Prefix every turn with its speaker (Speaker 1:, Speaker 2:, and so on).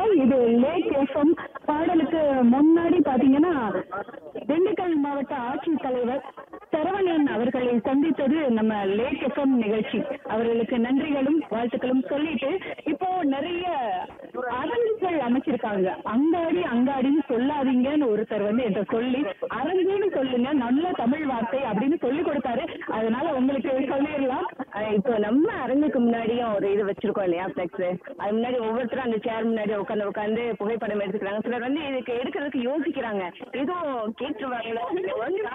Speaker 1: வணக்கம் இது லேக் எஃப்எம் பாடலுக்கு முன்னாடி பாத்தீங்கன்னா திண்டுக்கல் மாவட்ட ஆட்சித்தலைவர் சரவணன் அவர்களை சந்தித்தது நம்ம லேக் எஃப்எம் நிகழ்ச்சி அவர்களுக்கு நன்றிகளும் வாழ்த்துக்களும் சொல்லிட்டு இப்போ நிறைய அரங்குகள் அமைச்சிருக்காங்க அங்காடி அங்காடின்னு சொல்லாதீங்கன்னு ஒருத்தர் வந்து என்கிட்ட சொல்லி அரங்குன்னு சொல்லுங்க நல்ல தமிழ் வார்த்தை அப்படின்னு சொல்லி கொடுத்தாரு அதனால உங்களுக்கு சொல்லிடலாம்
Speaker 2: அஹ் இப்போ நம்ம அரங்குக்கு முன்னாடியும் ஒரு இது வச்சிருக்கோம் இல்லையா ஃபிளெக்ஸ் அது முன்னாடி ஒவ்வொருத்தரும் அந்த சேர் முன்னாடி உட்காந்து உட்காந்து புகைப்படம் எடுத்துக்கிறாங்க சிலர் வந்து இதுக்கு எடுக்கிறதுக்கு யோசிக்கிறாங்க எதுவும் கேட்டுருவாங்களோ